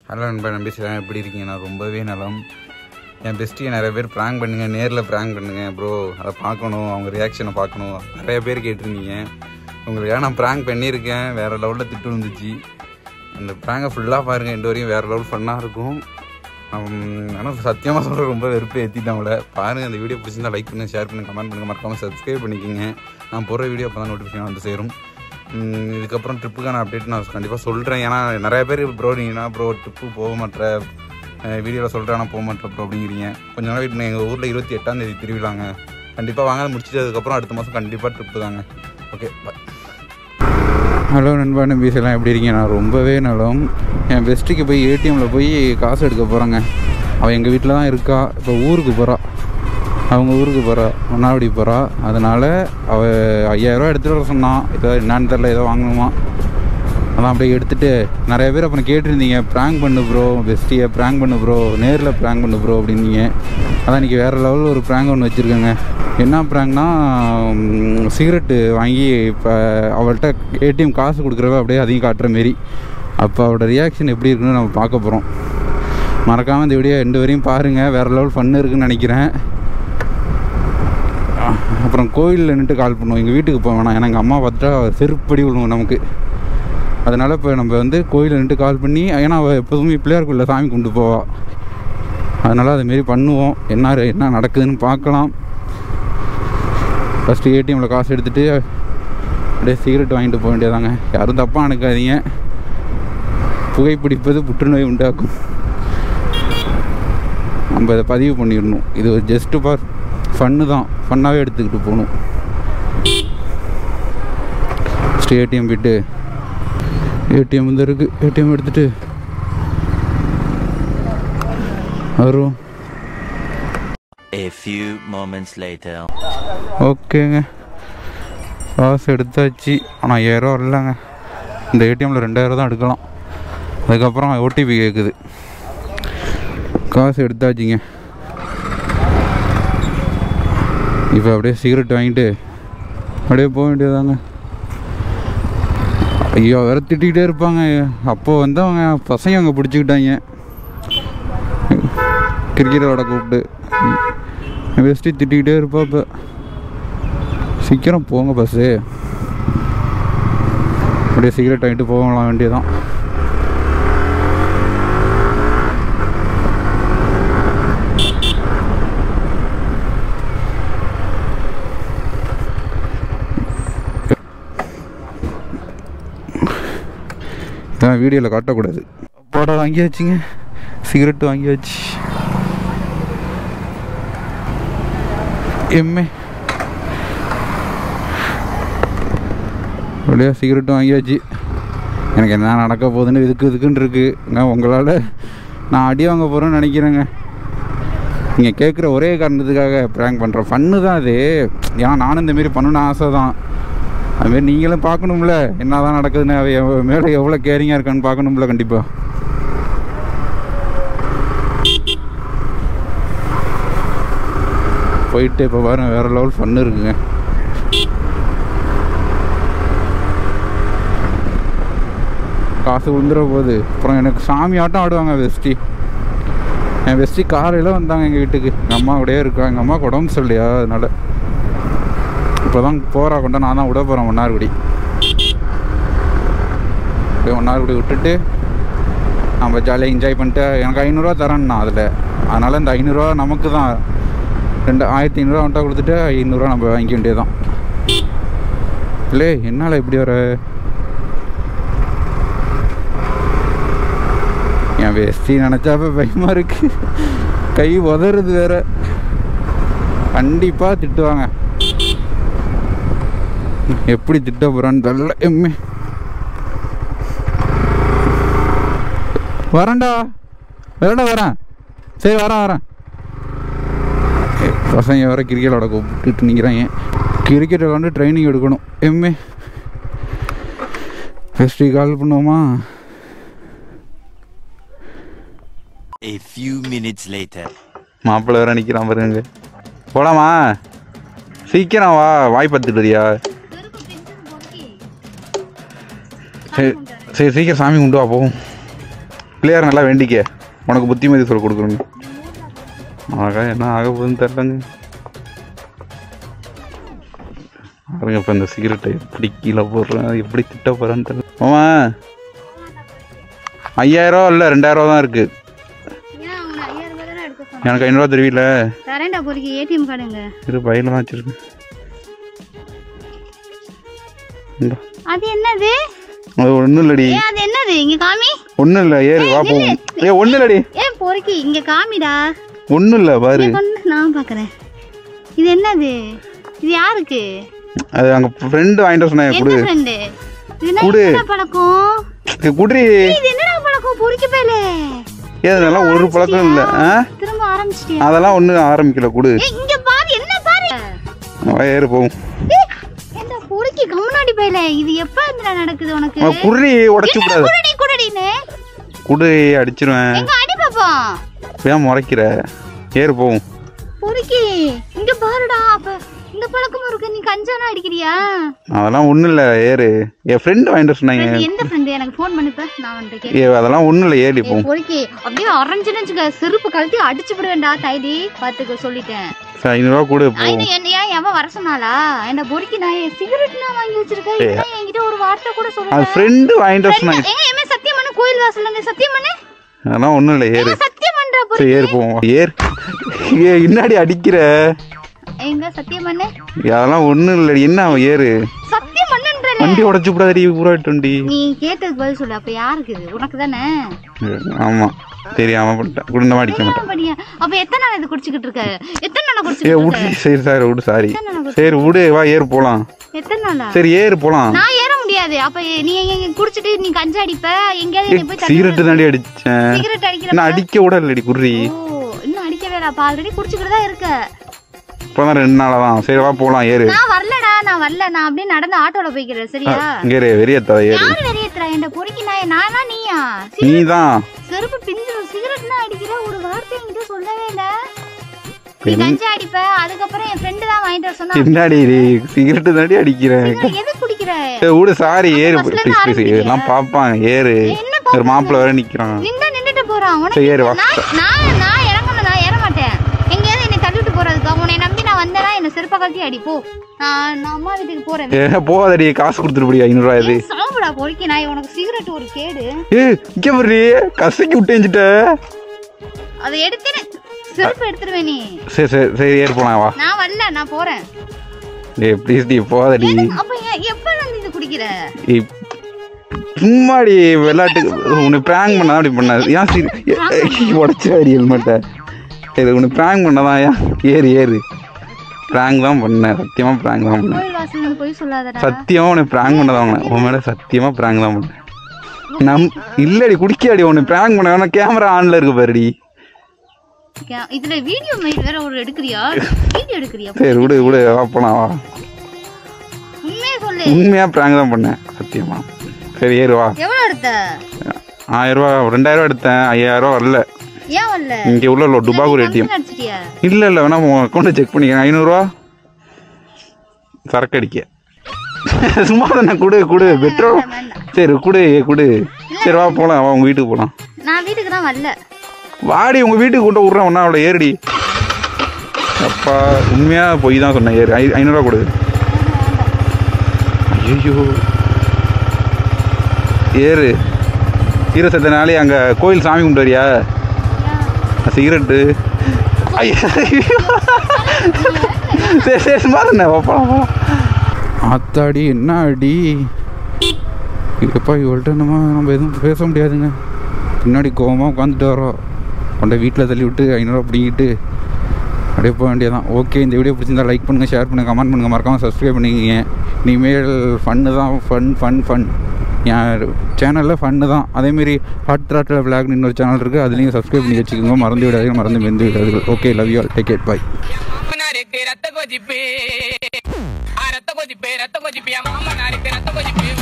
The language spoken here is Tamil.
ஹலோ நண்பா நம்பி சிலாம் எப்படி இருக்கீங்க நான் ரொம்பவே நலம் என் பெஸ்ட்டியை நிறைய பேர் ப்ராங்க் பண்ணுங்க நேரில் ப்ராங்க் பண்ணுங்க ப்ரோ அதை பார்க்கணும் அவங்க ரியாக்ஷனை பார்க்கணும் நிறைய பேர் கேட்டிருந்தீங்க உங்களுக்கு நான் ப்ராங்க் பண்ணியிருக்கேன் வேறு லெவலில் திட்டு வந்துச்சு அந்த ப்ராங்கை ஃபுல்லாக பாருங்கள் ரெண்டு வரையும் வேறு லெவல் ஃபன்னாக இருக்கும் ஆனால் சத்தியமாக சொல்கிறேன் ரொம்ப வெறுப்பு ஏற்றிட்டாங்கள பாருங்கள் அந்த வீடியோ பிடிச்சிருந்தா லைக் பண்ணுங்கள் ஷேர் பண்ணுங்கள் கமெண்ட் பண்ணுங்கள் மறக்காமல் சப்ஸ்கிரைப் பண்ணிக்கோங்க நான் போடுற வீடியோ அப்போ தான் நோட்டிஃபிகேஷன் வந்து சேரும் உம், இதுக்கப்புறம் ட்ரிப்புக்கான அப்டேட் நான் கண்டிப்பாக சொல்கிறேன் ஏன்னா நிறைய பேர் ப்ரோ நீங்கன்னா ப்ரோ ட்ரிப்பு போக மாட்டேற வீடியோவில் சொல்கிறேன் ஆனால் போக மாட்டேன் ப்ரோ அப்படிங்கிறீங்க கொஞ்ச நாள் வெயிட் எங்கள் ஊரில் இருபத்தி எட்டாம் தேதி திருவிழாங்க கண்டிப்பாக வாங்க அதை முடிச்சிட்டதுக்கப்புறம் அடுத்த மாதம் கண்டிப்பாக ட்ரிப்பு தாங்க ஓகே பாய் ஹலோ நண்பா நம்பீஸ் எல்லாம் எப்படி இருக்கீங்க நான் ரொம்பவே நலம் என் பெஸ்ட்டுக்கு போய் ஏடிஎம்மில் போய் காசு எடுக்க போகிறேங்க அவள் எங்கள் வீட்டில் தான் இருக்கா இப்போ ஊருக்கு போகிறா அவங்க ஊருக்கு போகிறா மன்னாவடி போகிறா அதனால் அவள் ஐயாயிரரூவா எடுத்துகிட்டு வர சொன்னான் ஏதோ என்னன்னு தெரில ஏதோ வாங்கணுமா அதான் அப்படியே எடுத்துகிட்டு நிறைய பேர் அப்புறம் கேட்டிருந்தீங்க ப்ராங்க் பண்ணு ப்ரோ பெஸ்ட்டியை ப்ராங்க் பண்ணு ப்ரோ நேரில் ப்ராங்க் பண்ணு ப்ரோ அப்படின்னீங்க அதான் இன்றைக்கி வேறு லெவலில் ஒரு ப்ராங்க் ஒன்று வச்சுருக்கேங்க என்ன ப்ராங்க்னா சிகரெட்டு வாங்கி இப்போ அவள்கிட்ட ஏடிஎம் காசு கொடுக்குறவ அப்படியே அதையும் காட்டுற மாரி அப்போ அவளோட ரியாக்ஷன் எப்படி இருக்குன்னு நம்ம பார்க்க போகிறோம் மறக்காமல் இந்த வீடியோ ரெண்டு வரையும் பாருங்கள் வேறு லெவல் ஃபன்னு இருக்குன்னு நினைக்கிறேன் அப்புறம் கோயிலில் நின்றுட்டு கால் பண்ணுவோம் எங்கள் வீட்டுக்கு போக வேணாம் ஏன்னா எங்கள் அம்மா பார்த்தா செருப்படி விழுவும் நமக்கு அதனால் இப்போ நம்ம வந்து கோயிலில் நின்றுட்டு கால் பண்ணி ஏன்னா அவள் எப்போதுமே பிள்ளையார் கோயிலில் சாமி கொண்டு போவா அதனால் அதுமாரி பண்ணுவோம் என்ன என்ன நடக்குதுன்னு பார்க்கலாம் ஃபஸ்ட்டு ஏடிஎம்மில் காசு எடுத்துகிட்டு அப்படியே சிகரெட் வாங்கிட்டு போக வேண்டியதாங்க யாரும் தப்பாக நினைக்காதீங்க புகைப்பிடிப்பது புற்றுநோய் உண்டாக்கும் நம்ம இதை பதிவு பண்ணிடணும் இது ஒரு ஜஸ்ட்டு ஃபார் ஃபன்னு தான் ஃபன்னாகவே எடுத்துக்கிட்டு போகணும் ஃபஸ்ட்டு ஏடிஎம் போயிட்டு ஏடிஎம் வந்து இருக்குது ஏடிஎம் எடுத்துகிட்டு வரும் A few moments later. ஓகேங்க காசு எடுத்தாச்சு ஆனால் ஐயாயிரம் வரலங்க இந்த ஏடிஎம்மில் ரெண்டாயிரம் தான் எடுக்கலாம் அதுக்கப்புறம் ஓடிபி கேட்குது காசு எடுத்தாச்சுங்க இப்போ அப்படியே சிகரெட் வாங்கிட்டு அப்படியே போக வேண்டியதாங்க ஐயோ வேற திட்டிக்கிட்டே இருப்பாங்க அப்போ வந்து அவங்க பசங்க அங்கே பிடிச்சிக்கிட்டாங்க கிரிக்கெட் விளாட கூப்பிட்டு வெஸ்ட்டு திட்டிக்கிட்டே இருப்பா இப்போ சீக்கிரம் போங்க பஸ்ஸு அப்படியே சிகரெட் வாங்கிட்டு போகலாம் வேண்டியதான் இதான் வீடியோவில் காட்டக்கூடாது போட வாங்கியாச்சுங்க சிகரெட் வாங்கியாச்சு எம்ஏ அப்படியே சிகரெட்டும் வாங்கியாச்சு எனக்கு என்ன நடக்க போகுதுன்னு இதுக்கு இதுக்குன்னு இருக்குங்க உங்களால் நான் அடி வாங்க போகிறேன்னு நினைக்கிறேங்க நீங்கள் கேட்குற ஒரே காரணத்துக்காக ப்ராங்க் பண்ணுறேன் ஃபன்னு தான் அது ஏன்னா நானும் இந்தமாரி பண்ணணும்னு ஆசை தான் அதுமாரி நீங்களும் பார்க்கணும்ல என்ன தான் நடக்குதுன்னு அவ எவ- மேலே எவ்வளோ கேரிங்காக இருக்கான்னு பார்க்கணும்ல கண்டிப்பாக போயிட்டு இப்போ பாருங்க வேறு லெவல் ஃபன்னு இருக்குங்க காசு விழுந்துற போகுது அப்புறம் எனக்கு சாமி ஆட்டம் ஆடுவாங்க வெஸ்டி என் வெஸ்டி காலையில் வந்தாங்க எங்கள் வீட்டுக்கு எங்கள் அம்மா கூடயே இருக்கா எங்கள் அம்மாவுக்கு உடம்பு சரியில்லையா அதனால இப்போ தான் போகிறா கொண்டா நான் தான் விட போகிறேன் ஒன்னார்குடி அப்படியே ஒன்னார்குடி விட்டுட்டு நம்ம ஜாலியாக என்ஜாய் பண்ணிட்டு எனக்கு ஐநூறுரூவா தரேன்னா அதில் அதனால் இந்த ஐநூறுரூவா நமக்கு தான் ரெண்டு ஆயிரத்தி ஐநூறுரூவா வந்துட்டா கொடுத்துட்டு ஐநூறுரூவா நம்ம வாங்கிக்க வேண்டியதுதான் இல்லை என்னால் இப்படி வர என் வேஸ்டி நினச்சாப்ப பயமாக இருக்கு கை உதறது வேற கண்டிப்பாக திட்டுவாங்க எப்படி திட்ட போகிறான்னு தெரியல எம்மே வரேன்டா வரேன்டா வரேன் சரி வரேன் வரேன் ஏ, பசங்க வர கிரிக்கெட் விளாட கூப்பிட்டுட்டு நிற்கிறாங்க கிரிக்கெட் விளாண்டு ட்ரைனிங் எடுக்கணும் எம்ஏ ஃபெஸ்டி கால் பண்ணுவோமா A few minutes later. மாப்பிள்ளை வேற நிற்கிறான் பாருங்க போலாமா சீக்கிரம் வா வாய் பார்த்துட்டு வரியா சரி சரி சீக்கிரம் சாமி கும்பிட்டு வா போவோம் பிள்ளையார் நல்லா வேண்டிக்க உனக்கு புத்திமதி சொல்ல கொடுக்கணும் ஆகா என்ன ஆக போகுதுன்னு தெரிலங்க பாருங்க இப்போ இந்த சிகரெட்டை எப்படி கீழே போடுறேன் எப்படி திட்ட போகிறேன்னு தெரியல மாமா ஐயாயிரம் இல்லை ரெண்டாயிரம் தான் இருக்குது ஏன் உங்களை ஐயாயிரம் ரூபாய் தானே எடுக்க சொன்னேன் எனக்கு ஐநூறுவா தெரியல தரேன்டா பொறுக்கி ஏடிஎம் கார்டுங்க இரு பையில தான் வச்சிருக்கேன் இந்தா. அது என்னது அது ஒன்றும் இல்லடி ஏ அது என்னது இங்க காமி ஒன்றும் இல்லை ஏறு வா போவோம் ஏ ஒன்றும் இல்லடி ஏன் பொறுக்கி இங்க காமிடா ஒன்றும் இல்லை பாரு இங்க கொண்டு நான் பாக்குறேன் இது என்னது இது யாருக்கு அது அங்கே ஃப்ரெண்டு வாங்கிட்டு வர சொன்னாங்க என்ன கொடு ஃப்ரெண்டு இது என்ன குடு. என்னடா பழக்கம் இது குடி இது என்னடா பழக்கம் பொறுக்கி பேலே ஏ அதெல்லாம் ஒரு பழக்கம் இல்லை ஆ திரும்ப ஆரம்பிச்சிட்டியா அதெல்லாம் ஒன்றும் ஆரம்பிக்கல கொடு ஏய் இங்க பாரு என்ன பாரு வா, ஏறு போவோம் ஏய், என்ன பொறுக்கி கம்முனாடி பேலே இது எப்ப இந்த நடக்குது உனக்கு அவன் குடி உடச்சு விடாது குடடி குடடின்னு குடி அடிச்சிருவேன் எங்க அடி பாப்போம் ஏன் முறைக்கிற ஏறு போவோம் பொறுக்கி இங்க பாருடா அப்ப இந்த பழக்கமும் இருக்கு நீ கஞ்சானா அடிக்கிறியா அதெல்லாம் ஒன்றும் இல்லை ஏறு என் ஃப்ரெண்டு வாங்கிட்டு வர சொன்னாங்க இது எந்த ஃப்ரெண்டு எனக்கு ஃபோன் பண்ணிப்ப நான் வந்துட்டு ஏ அதெல்லாம் ஒன்றும் இல்லை ஏறி போவோம் பொறுக்கி அப்படியே அரைஞ்சுன்னு வச்சுக்க செருப்பு கழட்டி அடிச்சு விடுவேன்டா தைடி பாத்துக்க சொல்லிட்டேன் சரி ஐநூறுரூவா கொடு போவோம் ஐநூ என்ன ஏன் எவன் வர சொன்னாலா என்ன பொறுக்கி நான் சிகரெட் நான் வாங்கி வச்சிருக்கேன் இதெல்லாம் என்கிட்ட ஒரு வார்த்தை கூட அது சொல்லல ஃப்ரெண்டு வாங்கிட்டு வர சொன்னாங்க எங்க எமே சத்தியம் பண்ணு கோயில் வாசல்ல இருந்து சத்தியம் பண்ணு அதெல்லாம் ஒன்றும் இல்லை ஏறு சத்தியம் பண்றா பொறுக்கி சரி ஏறு போவோம் ஏறு ஏ இன்னாடி அடிக்கிற எங்க சத்தியம் பண்ணு அதெல்லாம் ஒன்றும் இல்லை என்ன அவன் ஏறு சத்தியம் பண்ணுன்ற வண்டி உடச்சு விடாதடி ஊரா வண்டி நீ கேட்டதுக்கு பதில் சொல்லு அப்ப யாருக்கு இது உனக்கு தானே ஆமாம் தெரியாம பண்ணிட்டேன் குடுந்தமா அடிக்க மாட்டேன் படியா அப்ப எத்தனை நாள் இது குடிச்சுக்கிட்டு இருக்க எத்தனை நாளா ஏ குடிச்சுக்கிட்டு இருக்க விடு சரி சார் விடு சாரி எத்தனை நாளா குடி- சரி விடு வா ஏறு போலாம் எத்தனை நாளா சரி ஏறு போலாம் நான் ஏற முடியாது அப்ப நீ எங்க குடிச்சிட்டு நீ கஞ்சா அடிப்ப எங்கேயாவது என்னை போய் சிகரெட்டு தாண்டி அடிச்சேன் சிகரெட் அடிக்கிற நான் அடிக்க கூட இல்லடி குர்ரி ஓ இன்னும் அடிக்கவே இல்லை அப்ப ஆல்ரெடி குடிச்சுக்கிட்டு தான் இருக்க இப்போதான் ரெண்டு நாளா தான் சரி வா போலாம் ஏறு நான் வரலடா நான் வரல நான் அப்படியே நடந்து ஆட்டோல போய்க்கிறேன் சரியா இங்கே ஏறு வெறியத்தாத ஏறு யாரு வெளியேத்துறா என்ன பொறுக்கி நான் நானா நீயா நீ தான் செருப்பு பிஞ்சிரும் சிகரெட்னா அடிக்கிற ஒரு வார்த்தை என்கிட்ட சொல்லவே இல்ல நீ கஞ்சா அடிப்ப அதுக்கப்புறம் என் ஃப்ரெண்டு தான் வாங்கிட்டு வர சொன்னா பின்னாடி சிகரெட்டு தாண்டி அடிக்கிறேன் சிகரெட் எது குடிக்கிற ஏய், விடு சாரி ஏறு first ல ப்ளீஸ் ப்ளீஸ் இருந்து எல்லாம் பார்ப்பாங்க ஏறு என்ன ஒரு மாப்பிள்ளை வேற நிக்கிறான் நின்று நின்னுட்டு போறான் உனக்கு சரி ஏறு வா நான் நான் நான் இறங்கணும் நான் ஏற மாட்டேன் எங்கேயாவது என்னை தள்ளிட்டு போறதுக்கு உன்னை நம்பி நான் வந்தேன்னா என்ன செருப்பை கழட்டி அடி போ நான் நான் அம்மா வீட்டுக்கு போறேன் ஏ போகாதடி காசு கொடுத்துட்டு ஐநூறுரூவா இது சாப்பிடா பொறுக்கி நான் உனக்கு சிகரெட் ஒரு கேடு ஏ இங்க பாரு கசக்கி விட்டேஞ்சிட்ட அதை எடுத்துரு செருப்பு எடுத்துருவேன் நீ சரி சரி சரி ஏறு போலாம் வா நான் வரல நான் போறேன் டேய் ப்ளீஸ் டி போகாதடி அப்ப ஏன் எப்ப வந்து இது குடிக்கிற ஏய், சும்மாடி விளையாட்டுக்கு உன்னை ப்ராங்க் பண்ணதான் அப்படி பண்ணாது ஏன் சரி உடச்சி அடி ஹெல்மெட்டை இது உன்னை ப்ராங்க் பண்ணதான் ஏன் ஏறு ஏறு ப்ராங்க் தான் பண்ணேன் சத்தியமா ப்ராங்க் தான் பண்ணேன் கோயில் வாசல் போய் சொல்லாதடா சத்தியமா உன்னை ப்ராங்க் பண்ணதான் வாங்கினேன் உன் மேல சத்தியமா ப்ராங்க் தான் பண்ணேன் நம் இல்லடி குடிக்காடி உன்னை ப்ராங்க் பண்ண வேணா கேமரா ஆன்ல இருக்கு பாருடி கே- இதுல வீடியோ வேற ஒரு எடுக்கிறியா வீடியோ எடுக்கிறியா சரி விடு விடு வா போலாம் வா உண்மையே சொல்லு உண்மையா ப்ராங்க் தான் பண்ணேன் சத்தியமா சரி ஏறு வா எவ்வளவு எடுத்த ஆயிரம் ரூபா ரெண்டாயிரம் ரூபா எடுத்தேன் ஐயாயிரம் ரூபா வரல ஏன் வரல இங்க உள்ள டுபாகூர் ஏடிஎம் அடிச்சிட்டியா இல்ல இல்ல வேணா உன் அக்கௌண்ட்டை செக் பண்ணிக்க ஐநூறுரூவா சரக்கு அடிக்க சும்மா தானே கொடு கொடு பெட்ரோல் வேண்டாம் சரி கொடு கொடு சரி வா போலாம் வா உங்க வீட்டுக்கு போலாம் நான் வீட்டுக்கு தான் வரல வாடி உங்க வீட்டுக்கு கொண்டு விட்றேன் ஒன்னா அவளை ஏறுடி அப்பா உண்மையா பொய் தான் சொன்னேன் ஏறு ஐ- ஐநூறுரூவா கொடு ஐயோ ஏறு சீர செத்த நாளே அங்கே கோயில் சாமி கும்பிட்டு வரியா சிகரெட்டு ஐயோ சரி சரி சும்மா தானே போலாம் போலாம் ஆத்தாடி என்ன அடி எப்பா இவள்கிட்ட நம்ம நம்ம எதுவும் பேச முடியாதுங்க பின்னாடி கோவமாக உட்காந்துட்டு வரோம் கொண்ட வீட்டில் தள்ளி விட்டு ஐநூறுரூவா பிடிங்கிட்டு அப்படியே போக வேண்டியதான் ஓகே இந்த வீடியோ பிடிச்சிருந்தா லைக் பண்ணுங்கள் ஷேர் பண்ணுங்கள் கமெண்ட் பண்ணுங்கள் மறக்காமல் சப்ஸ்கிரைப் பண்ணிக்கிங்க இனிமேல் ஃபன்னு தான் ஃபன் ஃபன் ஃபன் என் சேனலில் ஃபன்னு தான் அதேமாரி ஹாட் த்ராட்டில் விளாக்னு இன்னொரு சேனல் இருக்குது அதுலேயும் சப்ஸ்கிரைப் பண்ணி வச்சுக்கோங்க மறந்து விடாதீங்க மறந்து மெந்து விடாதீர்கள் okay love you all take it bye நாருக்கு ரத்த கொதிப்பு ஆ, ரத்த கொதிப்பு ரத்த கொதிப்பு என் மாமா நாருக்கு ரத்த கொதிப்பு